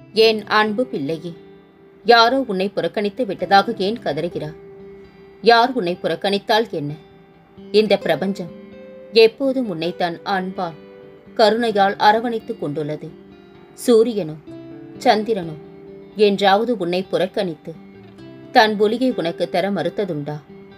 என் அன்பு பிள்ளையே யாரோ உன்னை புறக்கணித்து விட்டதாக ஏன் கதறுகிறாய் யார் உன்னை புறக்கணித்தால் என்ன இந்த பிரபஞ்சம் எப்போதும் உன்னை தன் அன்பால் கருணையால் அரவணைத்துக் கொண்டுள்ளது சூரியனோ சந்திரனோ என்றாவது உன்னை புறக்கணித்து தன் ஒளியை உனக்கு தர மறுத்ததுண்டா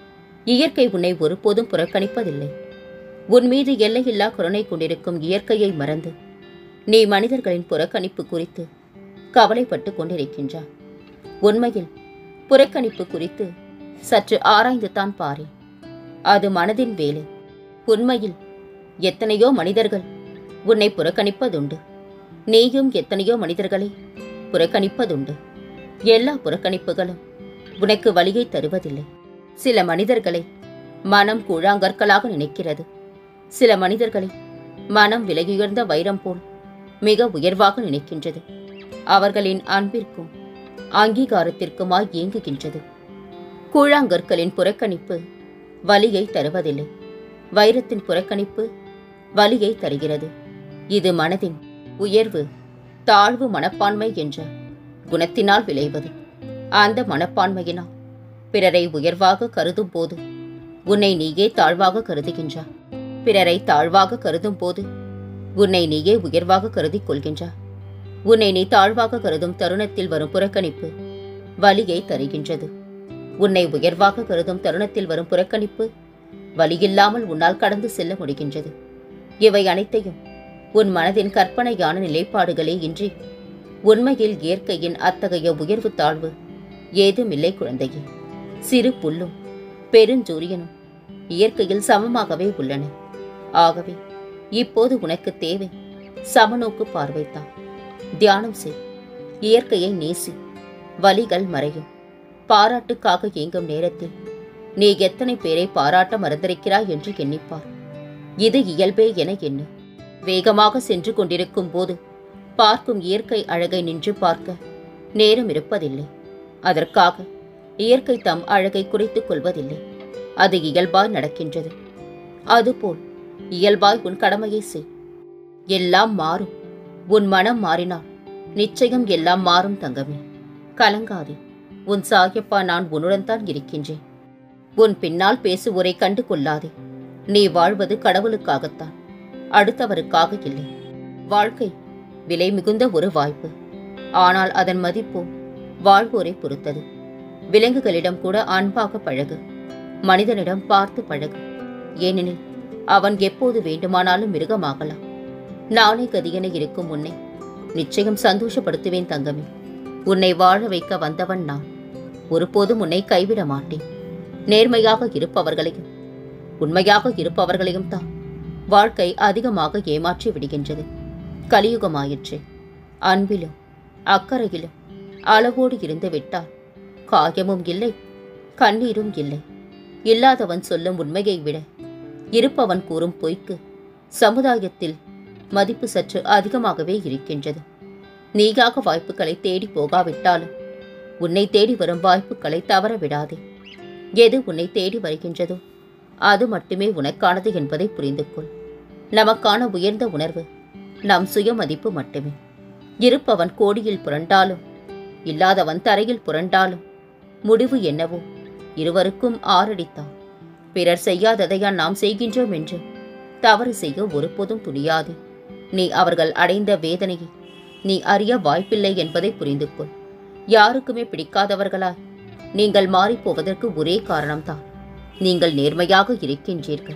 இயற்கை உன்னை ஒருபோதும் புறக்கணிப்பதில்லை உன் மீது எல்லையில்லா கருணை கொண்டிருக்கும் இயற்கையை மறந்து நீ மனிதர்களின் புறக்கணிப்பு குறித்து கவலைப்பட்டு கொண்டிருக்கின்றாய் உண்மையில் புறக்கணிப்பு குறித்து சற்று ஆராய்ந்துதான் பாரு அது மனதின் வேலை உண்மையில் எத்தனையோ மனிதர்கள் உன்னை புறக்கணிப்பதுண்டு நீயும் எத்தனையோ மனிதர்களை புறக்கணிப்பதுண்டு எல்லா புறக்கணிப்புகளும் உனக்கு வழியை தருவதில்லை சில மனிதர்களை மனம் கூழாங்கற்களாக நினைக்கிறது சில மனிதர்களை மனம் விலையுயர்ந்த வைரம் போல் மிக உயர்வாக நினைக்கின்றது அவர்களின் அன்பிற்கும் அங்கீகாரத்திற்குமாய் இயங்குகின்றது கூழாங்கற்களின் புறக்கணிப்பு வலியை தருவதில்லை வைரத்தின் புறக்கணிப்பு வலியை தருகிறது இது மனதின் உயர்வு தாழ்வு மனப்பான்மை என்ற குணத்தினால் விளைவது அந்த மனப்பான்மையினால் பிறரை உயர்வாக கருதும் போது உன்னை நீயே தாழ்வாக கருதுகின்றாய் பிறரை தாழ்வாக கருதும் போது உன்னை நீயே உயர்வாக கருதிக் கொள்கின்றாய் உன்னை நீ தாழ்வாக கருதும் தருணத்தில் வரும் புறக்கணிப்பு வலியை தருகின்றது உன்னை உயர்வாக கருதும் தருணத்தில் வரும் புறக்கணிப்பு வலியில்லாமல் உன்னால் கடந்து செல்ல முடிகின்றது இவை அனைத்தையும் உன் மனதின் கற்பனையான நிலைப்பாடுகளே இன்றி உண்மையில் இயற்கையின் அத்தகைய உயர்வு தாழ்வு ஏதுமில்லை குழந்தையே சிறு புல்லும் பெருஞ்சூரியனும் இயற்கையில் சமமாகவே உள்ளன ஆகவே இப்போது உனக்கு தேவை சமநோக்கு பார்வைத்தான் தியானம் செய் இயற்கையை நேசி வலிகள் மறையும் பாராட்டுக்காக இயங்கும் நேரத்தில் நீ எத்தனை பேரை பாராட்ட மறந்திருக்கிறாய் என்று எண்ணிப்பார் இது இயல்பே என எண்ணு வேகமாக சென்று கொண்டிருக்கும் போது பார்க்கும் இயற்கை அழகை நின்று பார்க்க நேரம் இருப்பதில்லை அதற்காக இயற்கை தம் அழகை குறைத்துக் கொள்வதில்லை அது இயல்பாய் நடக்கின்றது அதுபோல் இயல்பாய் உன் கடமையை செய் எல்லாம் மாறும் உன் மனம் மாறினால் நிச்சயம் எல்லாம் மாறும் தங்கமே கலங்காதே உன் சாயப்பா நான் உன்னுடன் தான் இருக்கின்றேன் உன் பின்னால் பேசுவோரை கண்டு கொள்ளாதே நீ வாழ்வது கடவுளுக்காகத்தான் அடுத்தவருக்காக இல்லை வாழ்க்கை விலை மிகுந்த ஒரு வாய்ப்பு ஆனால் அதன் மதிப்போ வாழ்வோரை பொறுத்தது விலங்குகளிடம் கூட அன்பாக பழகு மனிதனிடம் பார்த்து பழகு ஏனெனில் அவன் எப்போது வேண்டுமானாலும் மிருகமாகலாம் நானே கதியென இருக்கும் உன்னை நிச்சயம் சந்தோஷப்படுத்துவேன் தங்கமே உன்னை வாழ வைக்க வந்தவன் நான் ஒருபோதும் உன்னை கைவிட மாட்டேன் நேர்மையாக இருப்பவர்களையும் உண்மையாக இருப்பவர்களையும் தான் வாழ்க்கை அதிகமாக ஏமாற்றி விடுகின்றது கலியுகமாயிற்று அன்பிலும் அக்கறையிலும் அளவோடு இருந்து விட்டால் காயமும் இல்லை கண்ணீரும் இல்லை இல்லாதவன் சொல்லும் உண்மையை விட இருப்பவன் கூறும் பொய்க்கு சமுதாயத்தில் மதிப்பு சற்று அதிகமாகவே இருக்கின்றது நீயாக வாய்ப்புகளை தேடி போகாவிட்டாலும் உன்னை தேடி வரும் வாய்ப்புகளை தவற விடாதே எது உன்னை தேடி வருகின்றதோ அது மட்டுமே உனக்கானது என்பதை புரிந்து கொள் நமக்கான உயர்ந்த உணர்வு நம் சுயமதிப்பு மட்டுமே இருப்பவன் கோடியில் புரண்டாலும் இல்லாதவன் தரையில் புரண்டாலும் முடிவு என்னவோ இருவருக்கும் ஆறடித்தான் பிறர் செய்யாததையா நாம் செய்கின்றோம் என்று தவறு செய்ய ஒருபோதும் துணியாது நீ அவர்கள் அடைந்த வேதனையை நீ அறிய வாய்ப்பில்லை என்பதை புரிந்து கொள் யாருக்குமே பிடிக்காதவர்களாய் நீங்கள் மாறிப்போவதற்கு ஒரே காரணம்தான் நீங்கள் நேர்மையாக இருக்கின்றீர்கள்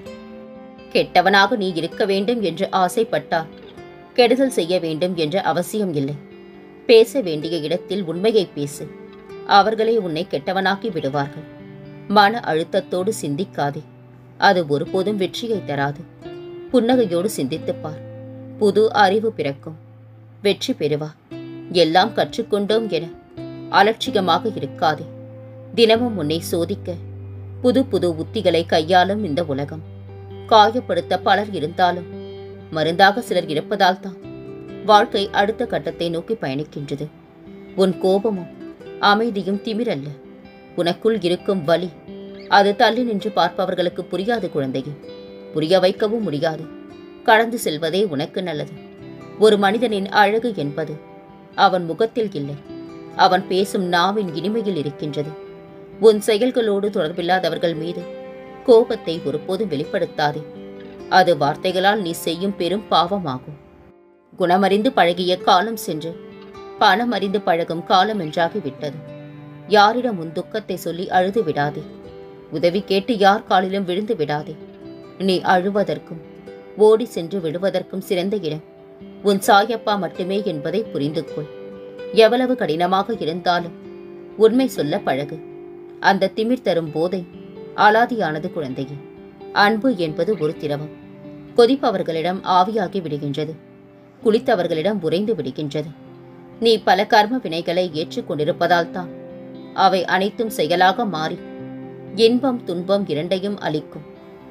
கெட்டவனாக நீ இருக்க வேண்டும் என்று ஆசைப்பட்டால் கெடுதல் செய்ய வேண்டும் என்ற அவசியம் இல்லை பேச வேண்டிய இடத்தில் உண்மையை பேசு அவர்களே உன்னை கெட்டவனாக்கி விடுவார்கள் மன அழுத்தத்தோடு சிந்திக்காதே அது ஒருபோதும் வெற்றியை தராது புன்னகையோடு சிந்தித்துப் பார் புது அறிவு பிறக்கும் வெற்றி பெறுவா எல்லாம் கற்றுக்கொண்டோம் என அலட்சியமாக இருக்காதே தினமும் உன்னை சோதிக்க புது புது உத்திகளை கையாளும் இந்த உலகம் காயப்படுத்த பலர் இருந்தாலும் மருந்தாக சிலர் இருப்பதால் தான் வாழ்க்கை அடுத்த கட்டத்தை நோக்கி பயணிக்கின்றது உன் கோபமும் அமைதியும் திமிரல்ல உனக்குள் இருக்கும் வலி அது தள்ளி நின்று பார்ப்பவர்களுக்கு புரியாது குழந்தையே புரிய வைக்கவும் முடியாது கடந்து செல்வதே உனக்கு நல்லது ஒரு மனிதனின் அழகு என்பது அவன் முகத்தில் இல்லை அவன் பேசும் நாவின் இனிமையில் இருக்கின்றது உன் செயல்களோடு தொடர்பில்லாதவர்கள் மீது கோபத்தை ஒருபோதும் வெளிப்படுத்தாதே அது வார்த்தைகளால் நீ செய்யும் பெரும் பாவமாகும் குணமறிந்து பழகிய காலம் சென்று பணம் அறிந்து பழகும் காலம் என்றாகிவிட்டது யாரிடம் உன் துக்கத்தை சொல்லி அழுது விடாதே உதவி கேட்டு யார் காலிலும் விழுந்து விடாதே நீ அழுவதற்கும் ஓடி சென்று விடுவதற்கும் சிறந்த இடம் உன் சாயப்பா மட்டுமே என்பதை புரிந்து கொள் எவ்வளவு கடினமாக இருந்தாலும் உண்மை சொல்ல பழகு அந்த திமிர் தரும் போதை அலாதியானது குழந்தையே அன்பு என்பது ஒரு திரவம் கொதிப்பவர்களிடம் ஆவியாகி விடுகின்றது குளித்தவர்களிடம் உறைந்து விடுகின்றது நீ பல கர்ம வினைகளை ஏற்றுக்கொண்டிருப்பதால் தான் அவை அனைத்தும் செயலாக மாறி இன்பம் துன்பம் இரண்டையும் அளிக்கும்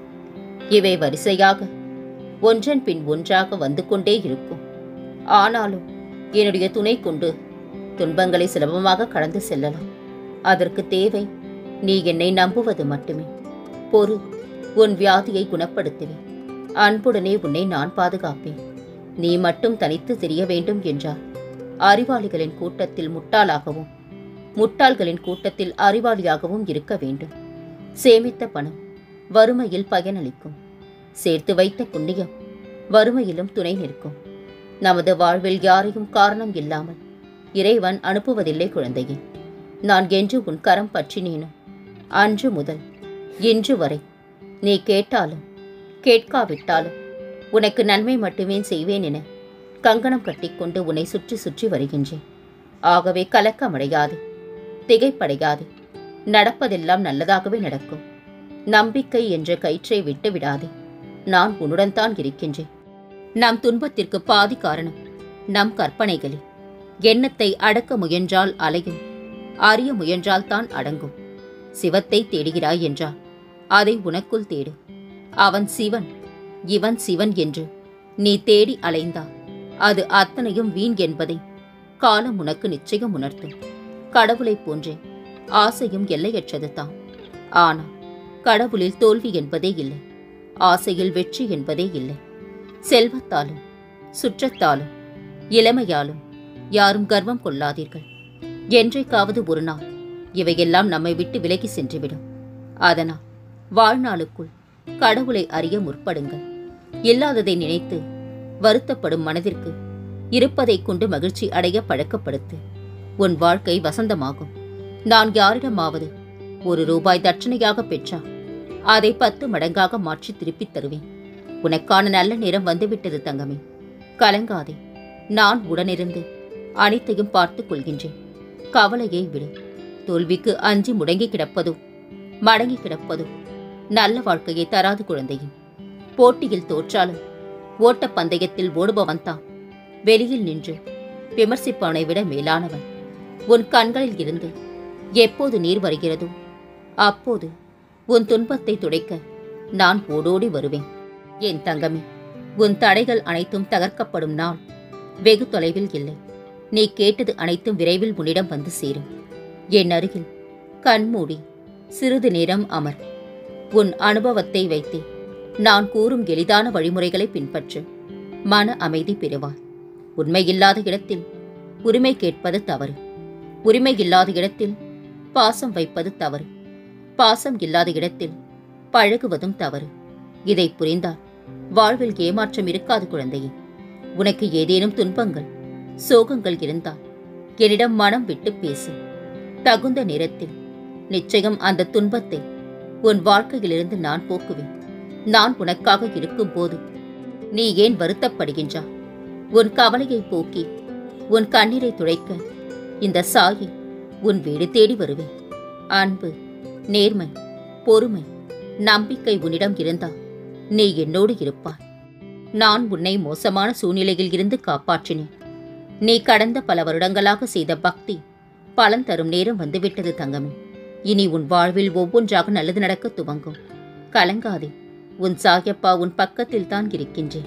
இவை வரிசையாக ஒன்றன் பின் ஒன்றாக வந்து கொண்டே இருக்கும் ஆனாலும் என்னுடைய துணை கொண்டு துன்பங்களை சுலபமாக கடந்து செல்லலாம் அதற்கு தேவை நீ என்னை நம்புவது மட்டுமே பொறு உன் வியாதியை குணப்படுத்துவேன் அன்புடனே உன்னை நான் பாதுகாப்பேன் நீ மட்டும் தனித்து தெரிய வேண்டும் என்றார் அறிவாளிகளின் கூட்டத்தில் முட்டாளாகவும் முட்டாள்களின் கூட்டத்தில் அறிவாளியாகவும் இருக்க வேண்டும் சேமித்த பணம் வறுமையில் பயனளிக்கும் சேர்த்து வைத்த புண்ணியம் வறுமையிலும் துணை நிற்கும் நமது வாழ்வில் யாரையும் காரணம் இல்லாமல் இறைவன் அனுப்புவதில்லை குழந்தையே நான் என்று உன் கரம் பற்றினேனோ அன்று முதல் இன்று வரை நீ கேட்டாலும் கேட்காவிட்டாலும் உனக்கு நன்மை மட்டுமே செய்வேன் என கங்கணம் கட்டிக்கொண்டு உன்னை சுற்றி சுற்றி வருகின்றேன் ஆகவே கலக்கமடையாதே திகைப்படையாதே நடப்பதெல்லாம் நல்லதாகவே நடக்கும் நம்பிக்கை என்ற கயிற்றை விட்டு விடாதே நான் உன்னுடன் தான் இருக்கின்றேன் நம் துன்பத்திற்கு பாதி காரணம் நம் கற்பனைகளே எண்ணத்தை அடக்க முயன்றால் அலையும் அறிய முயன்றால் தான் அடங்கும் சிவத்தை தேடுகிறாய் என்றால் அதை உனக்குள் தேடு அவன் சிவன் இவன் சிவன் என்று நீ தேடி அலைந்தால் அது அத்தனையும் வீண் என்பதை காலம் உனக்கு நிச்சயம் உணர்த்தும் கடவுளைப் போன்றே ஆசையும் எல்லையற்றது தான் ஆனால் கடவுளில் தோல்வி என்பதே இல்லை ஆசையில் வெற்றி என்பதே இல்லை செல்வத்தாலும் சுற்றத்தாலும் இளமையாலும் யாரும் கர்வம் கொள்ளாதீர்கள் என்றைக்காவது ஒரு நாள் இவையெல்லாம் நம்மை விட்டு விலகி சென்றுவிடும் அதனால் வாழ்நாளுக்குள் கடவுளை அறிய முற்படுங்கள் இல்லாததை நினைத்து வருத்தப்படும் மனதிற்கு இருப்பதைக் கொண்டு மகிழ்ச்சி அடைய பழக்கப்படுத்து உன் வாழ்க்கை வசந்தமாகும் நான் யாரிடமாவது ஒரு ரூபாய் தட்சணையாக பெற்றா அதை பத்து மடங்காக மாற்றி திருப்பித் தருவேன் உனக்கான நல்ல நேரம் வந்துவிட்டது தங்கமே கலங்காதே நான் உடனிருந்து அனைத்தையும் பார்த்துக் கொள்கின்றேன் கவலையை விடு தோல்விக்கு அஞ்சி முடங்கி கிடப்பதோ மடங்கி கிடப்பதோ நல்ல வாழ்க்கையை தராது குழந்தையும் போட்டியில் தோற்றாலும் ஓட்டப் பந்தயத்தில் ஓடுபவன் தான் வெளியில் நின்று விமர்சிப்பவனை விட மேலானவன் உன் கண்களில் இருந்து எப்போது நீர் வருகிறதோ அப்போது உன் துன்பத்தை துடைக்க நான் ஓடோடி வருவேன் என் தங்கமே உன் தடைகள் அனைத்தும் தகர்க்கப்படும் நாள் வெகு தொலைவில் இல்லை நீ கேட்டது அனைத்தும் விரைவில் உன்னிடம் வந்து சேரும் என் அருகில் கண்மூடி சிறிது நேரம் அமர் உன் அனுபவத்தை வைத்தே நான் கூறும் எளிதான வழிமுறைகளை பின்பற்று மன அமைதி பெறுவாய் உண்மையில்லாத இடத்தில் உரிமை கேட்பது தவறு உரிமை இல்லாத இடத்தில் பாசம் வைப்பது தவறு பாசம் இல்லாத இடத்தில் பழகுவதும் தவறு இதை புரிந்தால் வாழ்வில் ஏமாற்றம் இருக்காது குழந்தையே உனக்கு ஏதேனும் துன்பங்கள் சோகங்கள் இருந்தால் என்னிடம் மனம் விட்டு பேசு தகுந்த நேரத்தில் நிச்சயம் அந்த துன்பத்தை உன் வாழ்க்கையிலிருந்து நான் போக்குவேன் நான் உனக்காக இருக்கும்போது நீ ஏன் வருத்தப்படுகின்றா உன் கவலையை போக்கி உன் கண்ணீரை துடைக்க இந்த சாயி உன் வீடு தேடி வருவேன் அன்பு நேர்மை பொறுமை நம்பிக்கை உன்னிடம் இருந்தால் நீ என்னோடு இருப்பாய் நான் உன்னை மோசமான சூழ்நிலையில் இருந்து காப்பாற்றினேன் நீ கடந்த பல வருடங்களாக செய்த பக்தி பலன் தரும் நேரம் வந்துவிட்டது தங்கமே இனி உன் வாழ்வில் ஒவ்வொன்றாக நல்லது நடக்க துவங்கும் கலங்காதே உன் சாயப்பா உன் பக்கத்தில் தான் இருக்கின்றேன்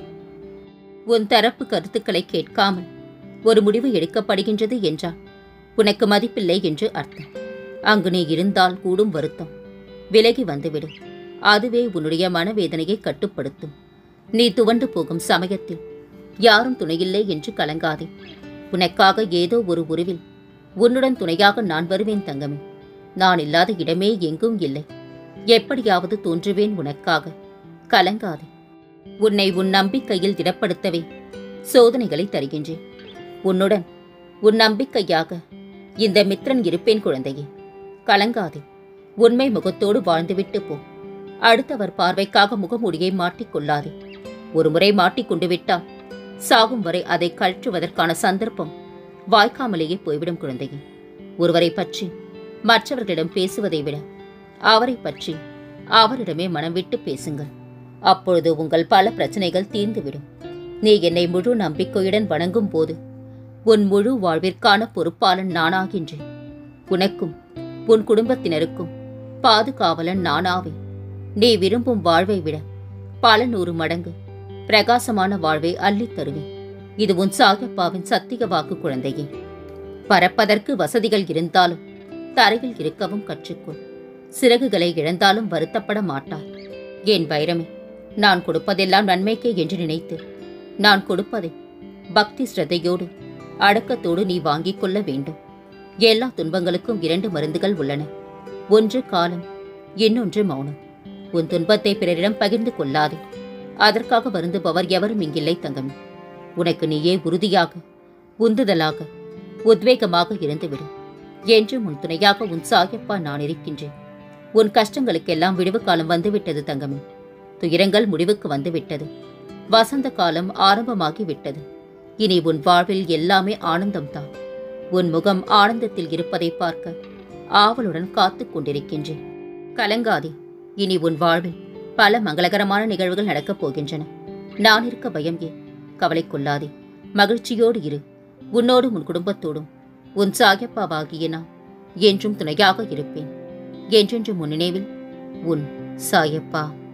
உன் தரப்பு கருத்துக்களை கேட்காமல் ஒரு முடிவு எடுக்கப்படுகின்றது என்றால் உனக்கு மதிப்பில்லை என்று அர்த்தம் அங்கு நீ இருந்தால் கூடும் வருத்தம் விலகி வந்துவிடும் அதுவே உன்னுடைய மனவேதனையை கட்டுப்படுத்தும் நீ துவண்டு போகும் சமயத்தில் யாரும் துணையில்லை என்று கலங்காதே உனக்காக ஏதோ ஒரு உருவில் உன்னுடன் துணையாக நான் வருவேன் தங்கமே நான் இல்லாத இடமே எங்கும் இல்லை எப்படியாவது தோன்றுவேன் உனக்காக கலங்காதே உன்னை உன் நம்பிக்கையில் திடப்படுத்தவே சோதனைகளை தருகின்றேன் உன்னுடன் உன் நம்பிக்கையாக இந்த மித்ரன் இருப்பேன் குழந்தையே கலங்காதே உண்மை முகத்தோடு வாழ்ந்துவிட்டு போ அடுத்தவர் பார்வைக்காக முகமூடியை மாட்டிக்கொள்ளாதே ஒருமுறை மாட்டிக்கொண்டு விட்டால் சாகும் வரை அதை கழற்றுவதற்கான சந்தர்ப்பம் வாய்க்காமலேயே போய்விடும் குழந்தையே ஒருவரை பற்றி மற்றவர்களிடம் பேசுவதை விட அவரை பற்றி அவரிடமே மனம் விட்டு பேசுங்கள் அப்பொழுது உங்கள் பல பிரச்சனைகள் தீர்ந்துவிடும் நீ என்னை முழு நம்பிக்கையுடன் வணங்கும் போது உன் முழு வாழ்விற்கான பொறுப்பாளன் நானாகின்றேன் உனக்கும் உன் குடும்பத்தினருக்கும் பாதுகாவலன் நானாவேன் நீ விரும்பும் வாழ்வை விட பல நூறு மடங்கு பிரகாசமான வாழ்வை அள்ளித் தருவேன் இது உன் சாயப்பாவின் சத்திய வாக்கு குழந்தையே பறப்பதற்கு வசதிகள் இருந்தாலும் தரையில் இருக்கவும் கற்றுக்கொள் சிறகுகளை இழந்தாலும் வருத்தப்பட மாட்டாய் என் வைரமே நான் கொடுப்பதெல்லாம் நன்மைக்கே என்று நினைத்து நான் கொடுப்பதை பக்தி ஸ்ரத்தையோடு அடக்கத்தோடு நீ வாங்கிக் கொள்ள வேண்டும் எல்லா துன்பங்களுக்கும் இரண்டு மருந்துகள் உள்ளன ஒன்று காலம் இன்னொன்று மௌனம் உன் துன்பத்தை பிறரிடம் பகிர்ந்து கொள்ளாதே அதற்காக வருந்துபவர் எவரும் இங்கில்லை தங்கமே உனக்கு நீயே உறுதியாக உந்துதலாக உத்வேகமாக இருந்துவிடு என்றும் உன் துணையாக உன் சாயப்பா நான் இருக்கின்றேன் உன் கஷ்டங்களுக்கெல்லாம் விடுவு காலம் வந்துவிட்டது தங்கமே துயரங்கள் முடிவுக்கு வந்துவிட்டது வசந்த காலம் ஆரம்பமாகி விட்டது இனி உன் வாழ்வில் எல்லாமே ஆனந்தம்தான் உன் முகம் ஆனந்தத்தில் இருப்பதை பார்க்க ஆவலுடன் காத்துக் கொண்டிருக்கின்றேன் கலங்காதே இனி உன் வாழ்வில் பல மங்களகரமான நிகழ்வுகள் நடக்கப் போகின்றன நான் இருக்க பயம் ஏன் கவலை கொள்ளாதே மகிழ்ச்சியோடு இரு உன்னோடும் உன் குடும்பத்தோடும் உன் சாயப்பாவாகிய நான் என்றும் துணையாக இருப்பேன் என்றென்றும் உன் நினைவில் உன் சாயப்பா